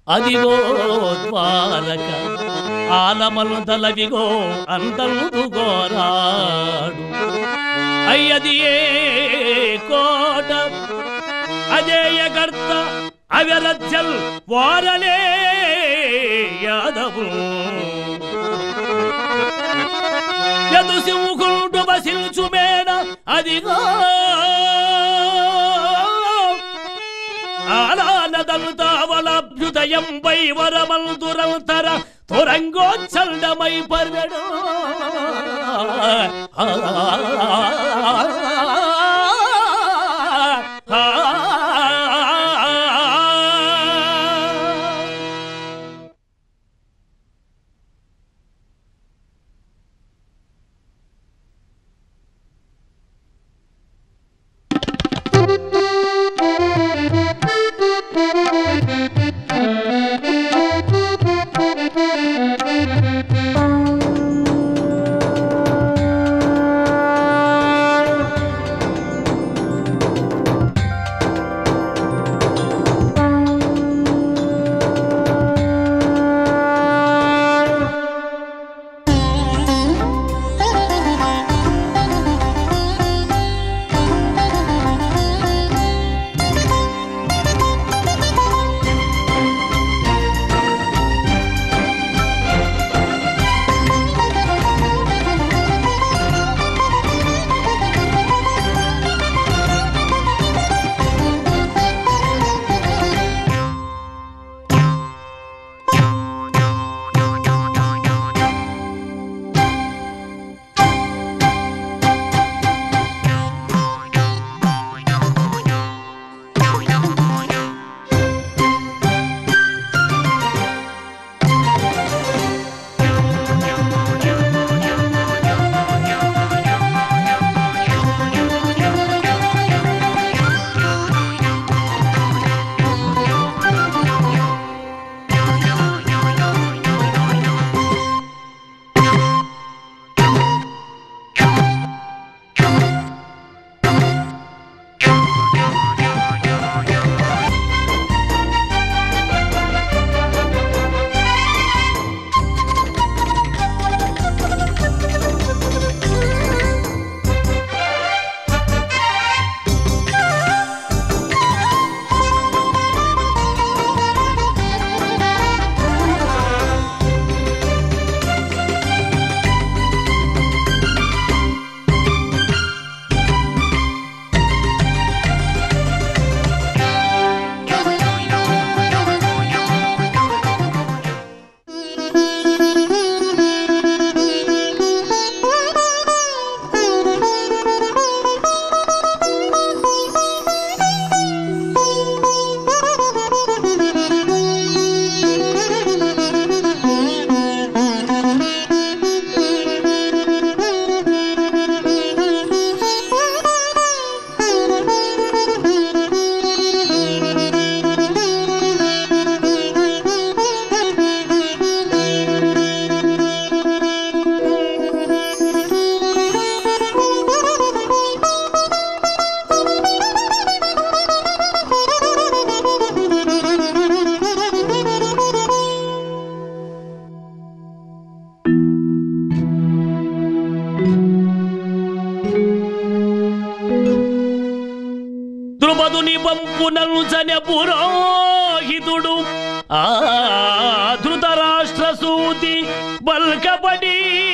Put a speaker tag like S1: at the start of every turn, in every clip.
S1: అదిగో ద్వారక ఆలమలు తలవిగో అంతలు గోరాడు అయ్యది ఏ కోట అజేయకర్త అవిరచ్చల్ వారలే యాదవు యదు సింహుడు వసిల్చు మేడ అదిగో ఆలానదలుతావలభ్యుదయం వై వరమల్ దురంతర తురంగోచ్చల్డమై పర్వెడు ద్రుపదుని పంపునల్చన పురోహితుడు ఆ ధృతరాష్ట్ర సూతి బల్కపడి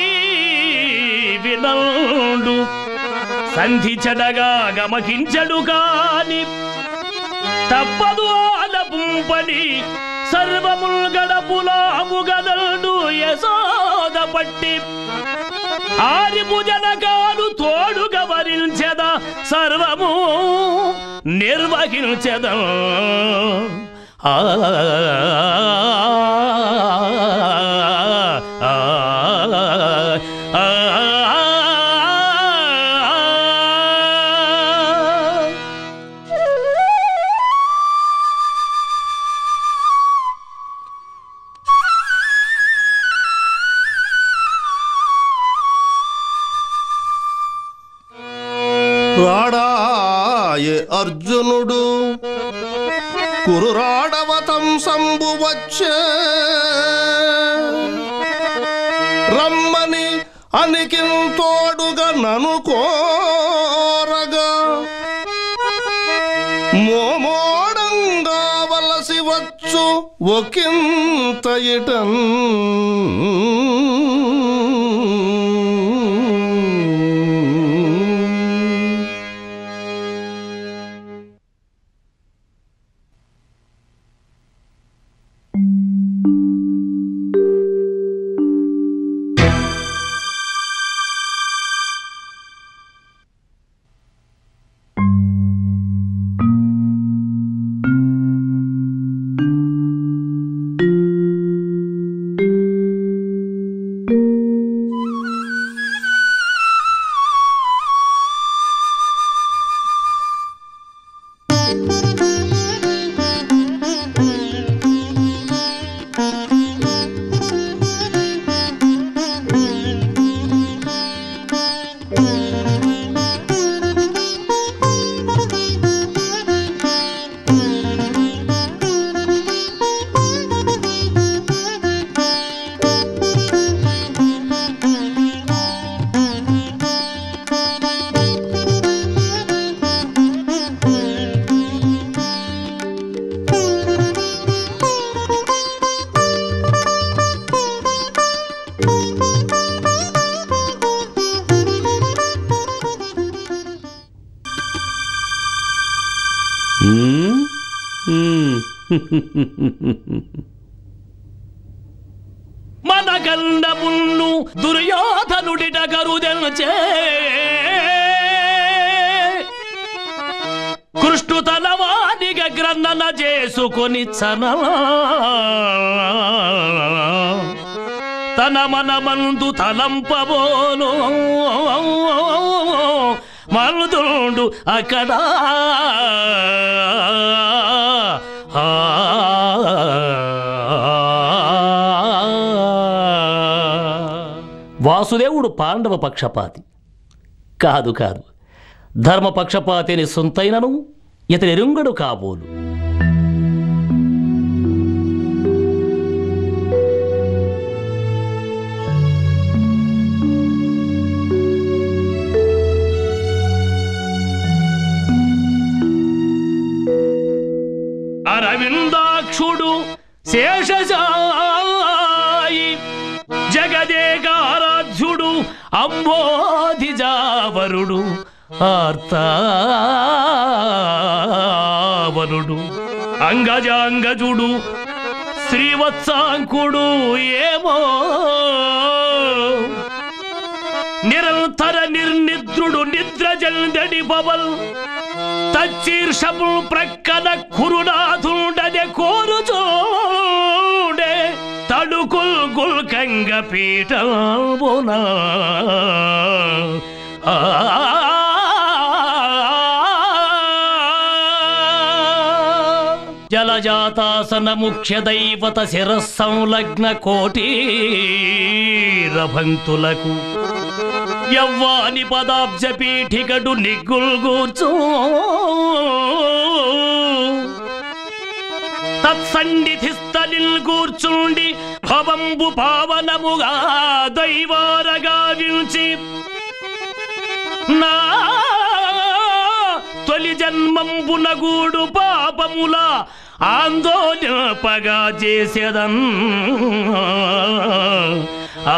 S1: వినండు సంధి చెడగా గమకించడు కాని తప్పదు ఆలపుంపని సర్వముల్ గడపులాము గదల్డు యశోద పట్టి ఆరిపు జనకాలు తోడుగా వరించెద సర్వము నిర్వహించెద ఆ ఆ, ఆ, ఆ.
S2: రాడాయే అర్జునుడు కురురాడవతం సంబువ వచ్చే రమ్మని అనికింతోడుగా నను కోరగా మోమోడంగా వలసి వచ్చు ఒకంత ఇటన్
S1: మ్మ్? మ్మ్. మన గండమును దుర్యోధనుడిట కరుదెల్చే కృష్ణు తన వానిగ గ్రన్నన చేసుకొని చన తన మనమందు తలంపబోను మరుదుండు అక్కడ వాసుదేవుడు పాండవ పక్షపాతి కాదు కాదు ధర్మ పక్షపాతిని సొంతైనను ఇతనెరుంగడు కాబోలు అరవిందాక్షుడు శేషశాయి జగదేకారాధ్యుడు అంబోధిజావరుడు ఆర్తావరుడు అంగజాంగజుడు శ్రీవత్సాంకుడు ఏమో నిరంతర నిర్నిద్రుడు నిద్ర జల్దడి పవల్ తచ్చీర్షము ప్రక్కన కురునాథుండదే కోరుచూడే తడుకుల్ గుల్కంగ పీఠమునా ఆ జలజాతాసన ముఖ్య దైవత శిరస్సంలగ్న కోటి రభంతులకు యవ్వాని పదాబ్జ పీఠికడు నిగ్గుల్గూర్చు తత్సన్నిధిస్థలిల్ కూర్చుండి భవంబు పావనముగా దైవారగా వించి నా తొలి జన్మంబునగూడు పాపముల ఆందోళపగా చేసేదన్ ఆ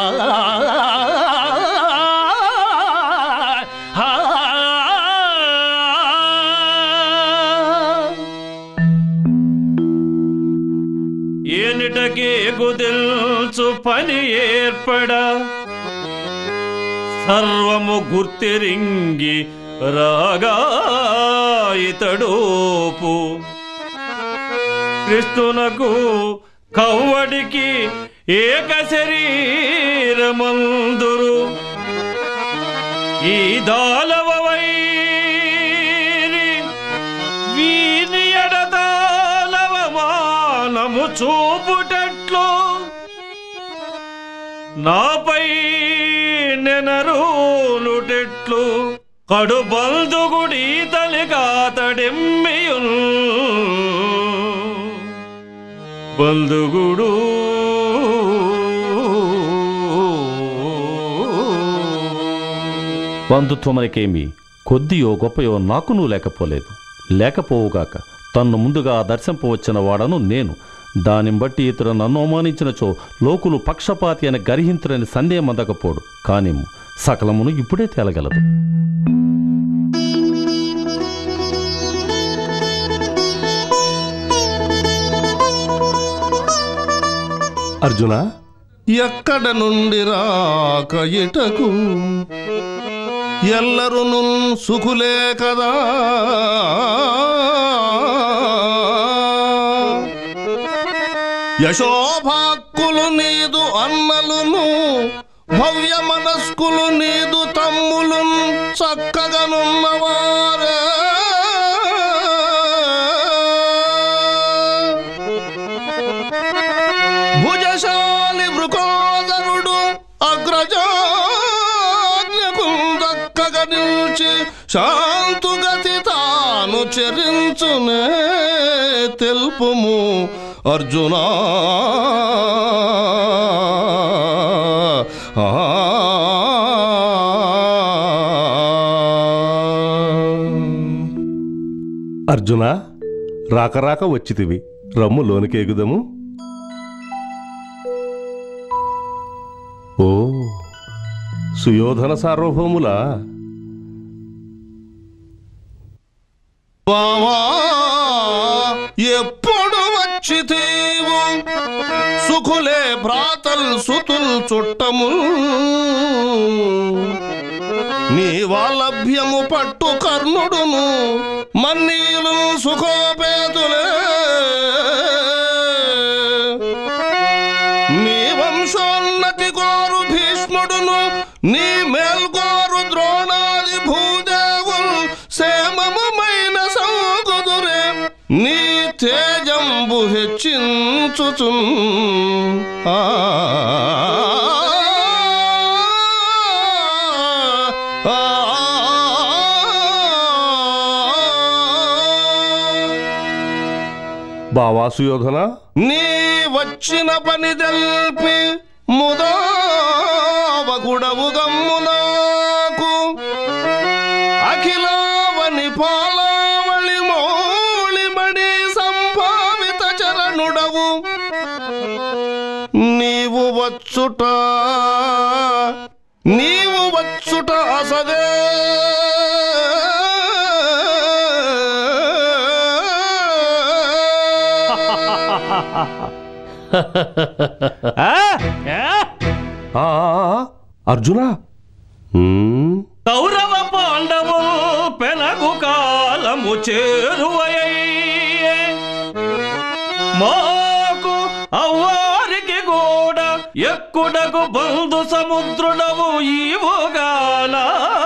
S1: ఏనిటకే కుదిల్చు పని ఏర్పడ సర్వము గుర్తిరింగి రాగా ఇతడోపు క్రిస్తునకు కవ్వడికి ఏక శరీరమందురు ఈ దాలవ వైరి వీని ఎడతాలవ మానము చూపుటట్లో నాపై నెనరులుటెట్లు కడు బంధుగుడి తలికాతడెమ్మియుల్ బంధుగుడు
S3: బంధుత్వమనికేమి కొద్దియో గొప్పయో నాకునూ లేకపోలేదు లేకపోవుగాక తన్ను ముందుగా దర్శింపవచ్చిన వాడను నేను దానిని బట్టి ఇతడు నన్ను అవమానించినచో లోకులు పక్షపాతి అని గర్హింతురని సందేహం అందకపోడు కానిమ్ము సకలమును ఇప్పుడే తేలగలదు
S2: అర్జున ఎక్కడ నుండి రాక ఇటకు ఎల్లరును సుఖులే కదా యశోభాక్కులు నీదు అన్నలును భవ్య మనస్కులు నీదు తమ్ములు చక్కగనున్నవారే భుజశాలి వృకోదరుడు అగ్రజాజ్ఞకు దక్కగా నిలిచి శాంతుగతి తాను చరించునే తెలుపుము అర్జునా ఆ. అర్జున రాక రాక వచ్చితివి రమ్ము లోనికి ఎగుదము ఓ సుయోధన సార్వభౌముల బావా ఎప్పుడు వచ్చి తీవు సుఖులే భ్రాతల్ సుతుల్ చుట్టము నీ వాలభ్యము పట్టు కర్ణుడును మన్నీలు సుఖోపేతులే నీ వంశోన్నతి కోరు భీష్ముడును నీ మేల్కోరు ద్రోణాది భూదేవులు సేమమైన సౌగుదురే నీ తేజంబు హెచ్చించుచు ఆ బావా సుయోధన నీ వచ్చిన పని తెల్పి ముదావగుడవు గమ్మునాకు అఖిలావని పాలావళి మౌళిమణి సంభావిత చరణుడవు నీవు వచ్చుట నీవు వచ్చుట అసదే
S1: ఆ? ఆ?
S2: ఆ, అర్జున ఉమ్,
S1: కౌరవ పాండవు పెనగు కాలము చేరువయ్యే మాకు అవ్వారికి కూడా ఎక్కుడకు బంధు సముద్రుడవు ఈవుగానా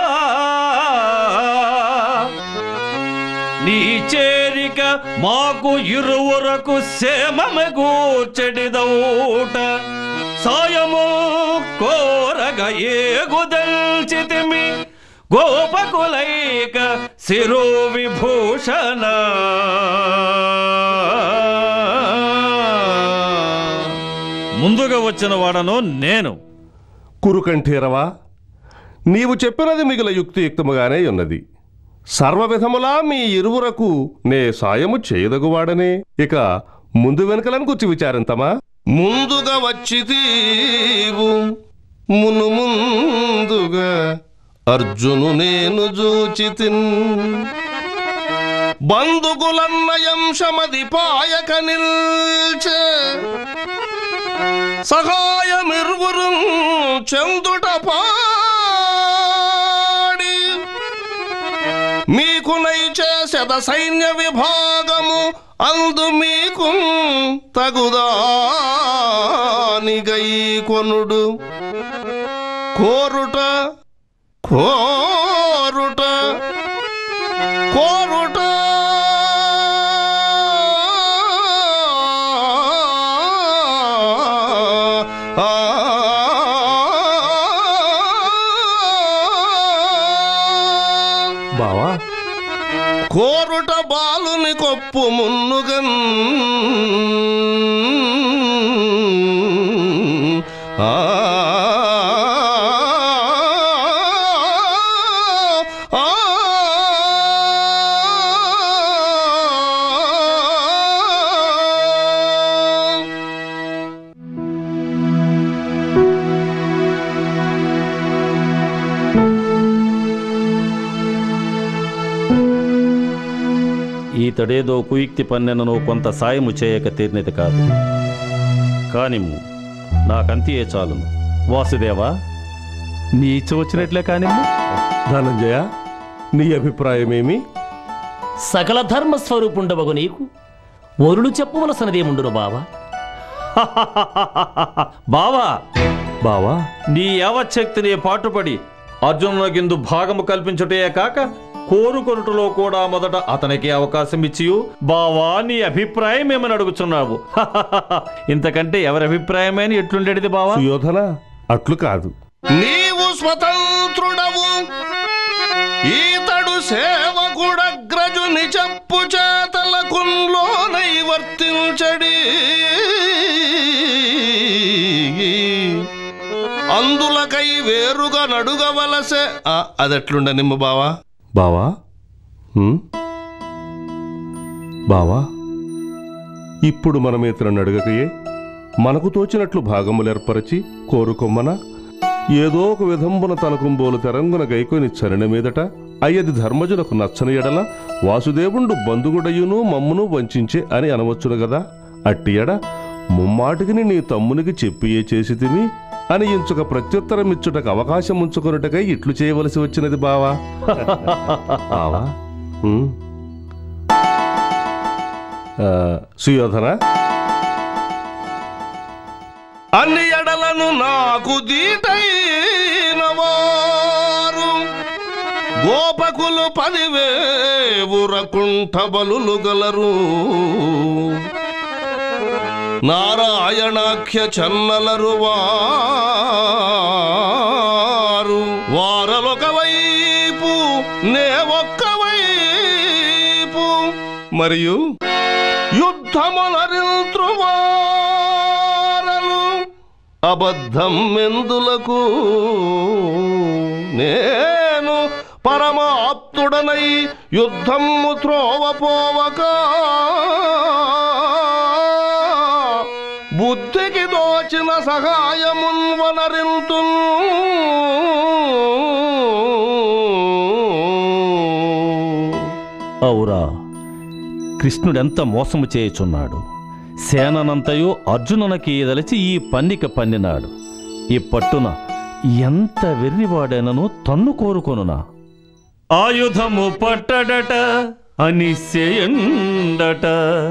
S1: నీ చేరిక మాకు ఇరువురకు సేమమగూర్చెడిదౌట సాయము కోరగ ఏగుదల్చితిమి గోపకులైక శిరో విభూషణ ముందుగా వచ్చిన వాడను నేను
S2: కురుకంఠీరవా నీవు చెప్పినది మిగిల యుక్తియుక్తముగానే ఉన్నది సర్వ విధములా మీ ఇరువురకు నే సాయము చేయదగువాడనే ఇక ముందు వెనుకలను గుర్చి విచారింతమా ముందుగా వచ్చి తీవు మును ముందుగా అర్జును నేను జూచితిన్ బంధుకులన్నయంశమది పాయక నిల్చే సహాయమిరువురు చందుట పాడి మీకు నైచేసెద సైన్య విభాగము అందు మీకు తగుదానిగై కొనుడు కోరుట కోరుట కోరుట బావా కోరుట బాలుని కొప్పు మున్నుగన్
S4: ఆ ఆ
S3: ఈతడేదో కుయుక్తి పన్నెనను కొంత సాయము చేయక తీర్నిది కాదు కానిమ్ము నాకంతియే చాలును వాసుదేవా నీ ఇచ్చి వచ్చినట్లే కానిమ్ము
S2: ధనంజయ నీ అభిప్రాయమేమి
S1: సకల ధర్మ స్వరూపుండవగు నీకు వరుడు చెప్పవలసినదేముండును బావా
S3: బావా
S2: బావా
S3: నీ యావచ్చక్తిని పాటుపడి అర్జునునకిందు భాగము కల్పించుటే కాక కోరుకొనుటలో కూడా మొదట అతనికి అవకాశం ఇచ్చియు బావా నీ అభిప్రాయం ఏమని అడుగుచున్నావు ఇంతకంటే ఎవరి అభిప్రాయమే అని ఎట్లుండేది బావా
S2: సుయోధన అట్లు కాదు
S4: నీవు స్వతంత్రుడవు ఈతడు సేవకుడగ్రజుని చెప్పు చేతలకున్లోనై వర్తించడి అందులకై వేరుగా నడుగవలసే ఆ, అదెట్లుండ నిమ్మ బావా
S2: బావా హ్మ్? బావా ఇప్పుడు మనం ఇతరుని అడగకయే మనకు తోచినట్లు భాగములేర్పరచి కోరుకొమ్మన ఏదో ఒక విధంబున తనకుంబోలు తెరంగున గైకొని చరణ మీదట అయ్యది ధర్మజునకు నచ్చని ఎడల వాసుదేవుండు బంధుగుడయును మమ్మును వంచించే అని అనవచ్చును గదా అట్టి ఎడ ముమ్మాటికిని నీ తమ్మునికి చెప్పియే చేసి తిని అని ఇంచుక ప్రత్యుత్తరమిచ్చుటకు అవకాశం ఉంచుకొనుటకై ఇట్లు చేయవలసి వచ్చినది బావా బావా ఉమ్. ఆ, సుయోధన
S4: అన్ని ఎడలను నాకు దీటైన వారు గోపకులు పదివేవురకుంఠ బలులు గలరు నారాయణాఖ్య చన్నలరు వారు వారలొక వైపు నే ఒక్క వైపు మరియు యుద్ధములరింత్రువారలు అబద్ధం ఎందులకు నేను పరమాప్తుడనై యుద్ధము త్రోవపోవక బుద్ధికి దోచిన సహాయమున్ వనరింతు
S3: అవురా కృష్ణుడెంత మోసము చేయుచున్నాడు సేననంతయు అర్జునునకి ఈదలిచి ఈ పన్నిక పన్నినాడు ఈ పట్టున ఎంత వెర్రివాడైనను తన్ను కోరుకొనునా ఆయుధము పట్టడట అనిశయండట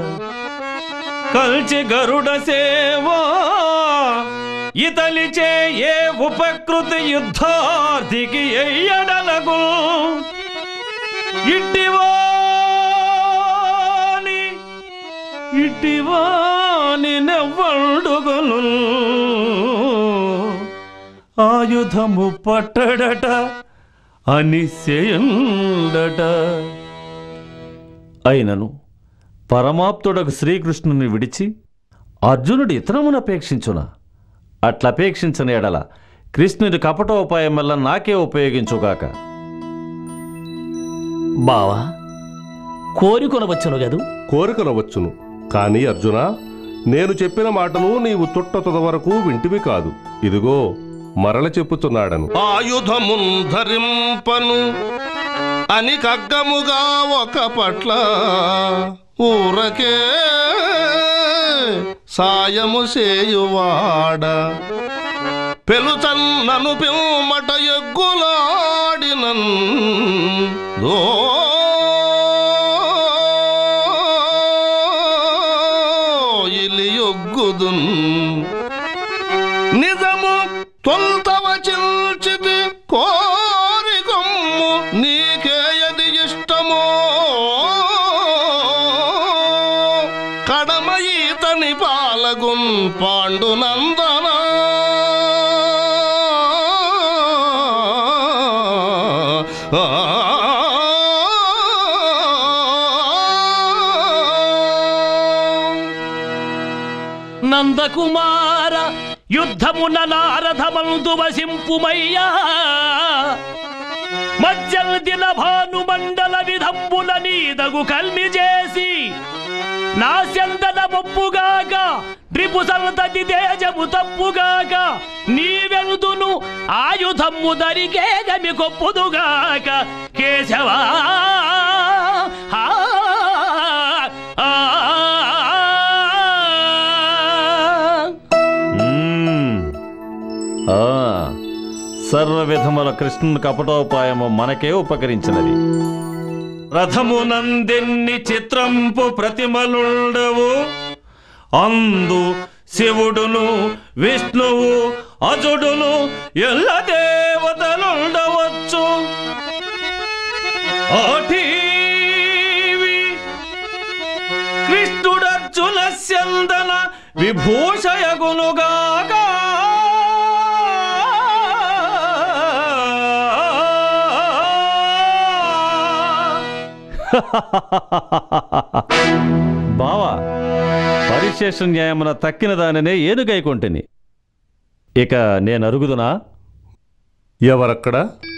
S3: కల్చి గరుడ సేవా ఇతలిచే ఏ ఉపకృతి యుద్ధార్థికి ఎయ్యడనగు ఇట్టివాని ఇట్టివాని నెవ్వడుగును ఆయుధము పట్టడట అనిశయండట అయినను పరమాప్తుడకు శ్రీకృష్ణుని విడిచి అర్జునుడు ఇతరమును అపేక్షించునా అట్లపేక్షించని ఎడల కృష్ణుడి కపటోపాయం వల్ల నాకే ఉపయోగించుగాక
S1: బావా కోరికొనవచ్చును గదు
S2: కోరికనవచ్చును కానీ అర్జున నేను చెప్పిన మాటలు నీవు తుట్ట తుద వరకు వింటివి కాదు ఇదిగో మరల చెప్పుతున్నాడను
S4: ఆయుధమున్ ధరింపను అని కగ్గముగా ఒక పట్ల ఊరకే సాయము చేయువాడ పెలుచన్నను పిమ్మట ఎగ్గులాడినన్ దో ఇలియొగ్గుదున్ నిజము తొల్తవ చిల్చితి కోరి కొమ్ము నీకేయది ఇష్టమో కడమ ఈతని పాలగున్ పాండునందన
S1: నందకుమార యుద్ధమున నారథమందు వసింపుమయ్యా మధ్యందిన భానుమండల విధంబుల నీదగు కల్మి చేసి నా చందన మొప్పుగాక రిపు సంతతి తేజము తప్పుగాక నీవెందును ఆయుధము దరికే గమి కొప్పుదుగాక కేశవా ఆ, ఆ,
S3: మ్మ్. ఆ, సర్వ విధముల కృష్ణుని కపటోపాయము మనకే ఉపకరించినది రథమునందెన్ని చిత్రంపు ప్రతిమలుండవు అందు శివుడును విష్ణువు అజుడును ఎల్ల దేవతలుండవచ్చు ఆటీవి కృష్ణుడర్జున స్యందన విభూషయగునుగాక బావా పరిశేష న్యాయమున తక్కిన దానినే ఏనుగైకొంటిని ఇక నేను అరుగుదునా
S2: ఎవరక్కడ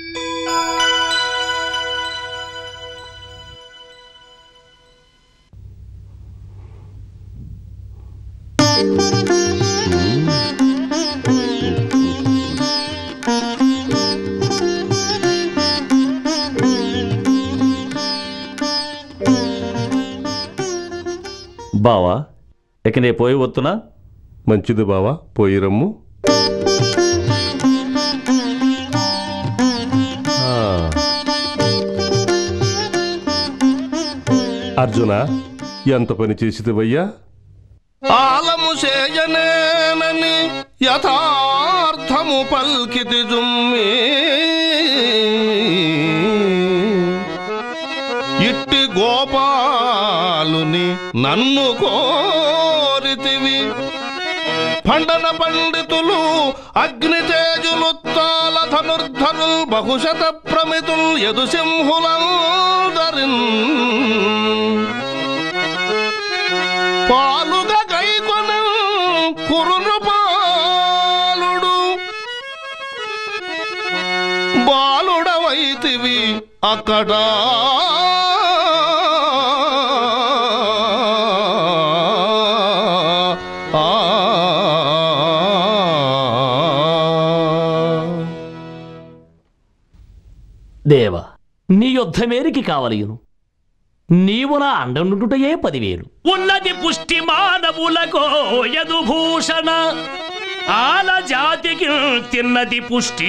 S3: బావా ఇక నే పోయి వత్తునా
S2: మంచిది బావా పోయి రమ్ము ఆ. అర్జున ఎంత పని చేసిదివయ్యా
S4: ఆలము చేయనేనని యథార్థము పల్కితి జుమ్మి ఇట్టి గోపాలుని నన్ను కోరితివి పండన పండితులు అగ్ని తేజులు తాల ధనుర్ధనుల్ బహుశత ప్రమితుల్ యదు సింహులందరిన్ పాలుగా గైకొన కురును పాలుడు బాలుడవైతివి అక్కడ ఆ
S1: దేవ నీ యుద్ధమేరికి కావలియును నీవు నా అండనుటయే పదివేలు ఉన్నది పుష్టి మానవులకో యదుభూషణ ఆల జాతికి తిన్నది పుష్టి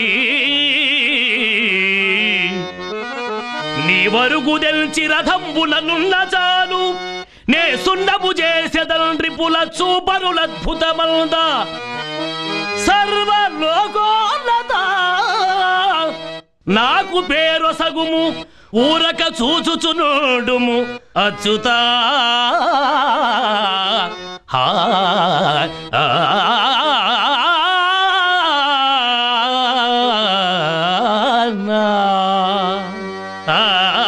S1: నీ వరుగు తెల్చి రథంబులనున్న చాలు నే సున్నము చేసెదల్రిపుల చూపరులద్భుతమంద సర్వలోకోన్నత నాకు పేరు సగుము ఊరక చూచుచునుడుము అచ్యుతా హా, ఆ, నా, ఆ,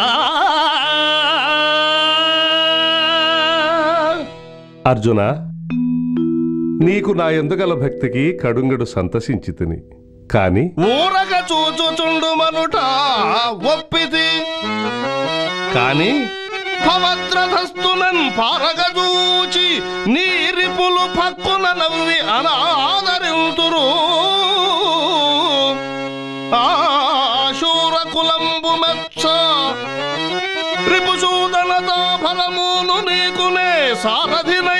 S2: అర్జున నీకు నా ఎందుగల భక్తికి కడుంగడు సంతసించి తిని కాని
S4: ఊరగ చూచుచుండు మనుట ఒప్పితి కాని పవద్రధస్తునన్ పారగజూచి నీరిపులు పక్కున నవ్వి అనాదరింతురు ఆశూర కులంబు మెచ్చ రిపుసూదనతో ఫలమును నీకునే సారథినై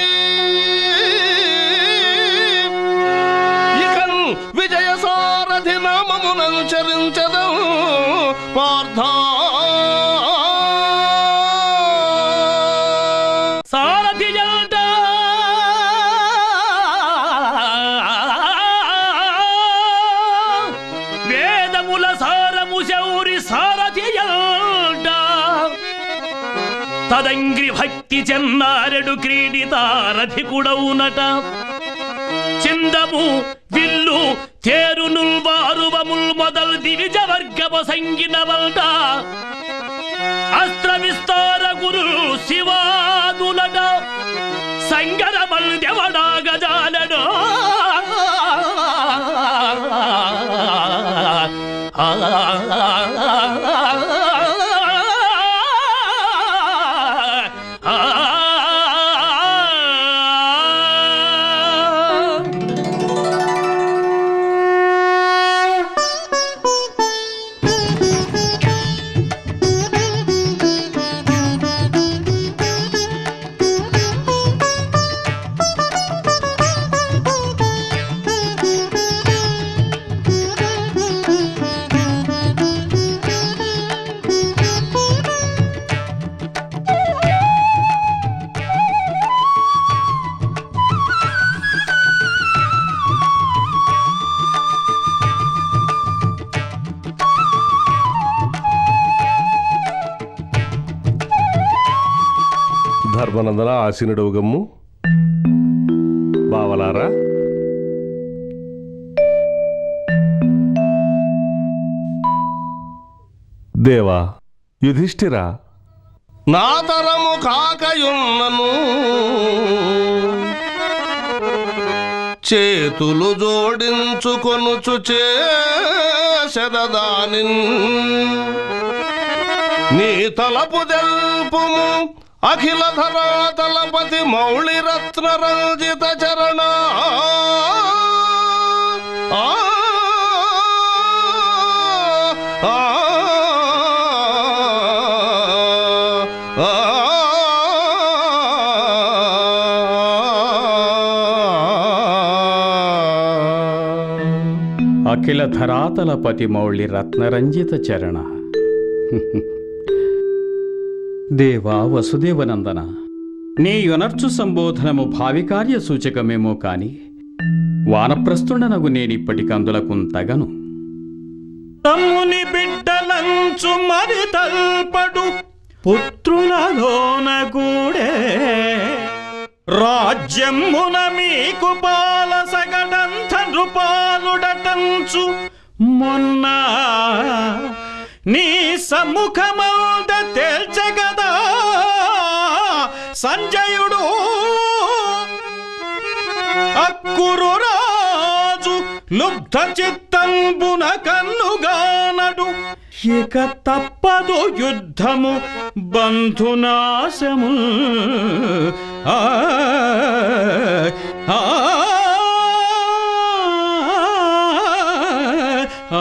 S4: ఇకన్ విజయ సారథి నామమునం చరించదం పార్థ
S1: సారథి జంట వేదముల సారము శౌరి సారథి జంట తదంగ్రి భక్తి చెన్నారెడు క్రీడితారథి కుడవునట చిందము విల్లు తేరునుల్ వారువముల్ మొదల్ దివిజ వర్గము సంగినవల్ట అస్త్ర విస్తార గురు శివాదులట సంగరమల్ దేవడా గజాలడు
S2: ధర్మనందన ఆసీనుడవు గమ్ము బావలారా దేవా యుధిష్ఠిరా
S4: నా తరము కాకయున్నను చేతులు జోడించుకొనుచు చేసెదదాని నీ తలపు తెల్పుము అఖిల ధరాతలపతి మౌళి రత్న రంజిత చరణ ఆ, ఆ, ఆ,
S5: అఖిల ధరాతలపతి మౌళి రత్నరంజిత చరణ దేవా వసుదేవనందన నీ యొనర్చు సంబోధనము భావికార్య సూచకమేమో కాని వానప్రస్థుండనగు నేనిప్పటికందులకు తగను
S1: తమ్ముని బిడ్డలంచు మరి తల్పడు పుత్రులలోన కూడే రాజ్యమున మీకు పాల సగడంత నృపాలుడటంచు మొన్న నీ సముఖమంద తేల్చగదా సంజయుడు అక్కురు రాజు లుబ్ధ చిత్తంబున కన్నుగానడు ఇక తప్పదు యుద్ధము బంధునాశము ఆ, ఆ, ఆ,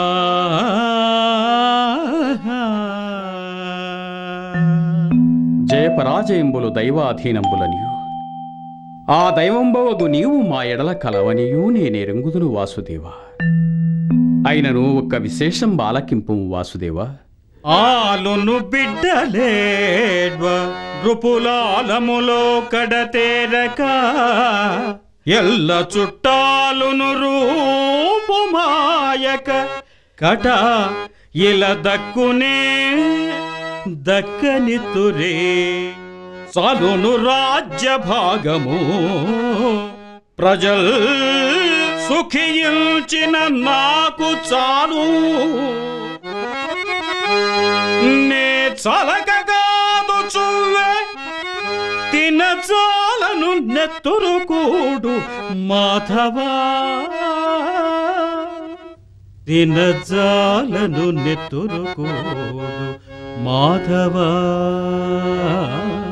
S5: జయపరాజయంబులు దైవాధీనంబులనియు ఆ దైవంబవగు నీవు మా ఎడల కలవనియు నేనెరుగుదును వాసుదేవా అయినను ఒక్క విశేషం బాలకింపు వాసుదేవా
S1: ఆలును బిడ్డలేడ్వ రుపులాలములో కడతేరక ఎల్ల చుట్టాలును రూపుమాయక కట ఇల దక్కునే దక్కని తురే చాలును రాజ్య భాగము ప్రజల్ సుఖించిన నాకు చాలు నే చలకగాదు చువ్వే తిన చాలను నెత్తురుకూడు మాధవా తిన చాలను నెత్తురుకూడు మాధవా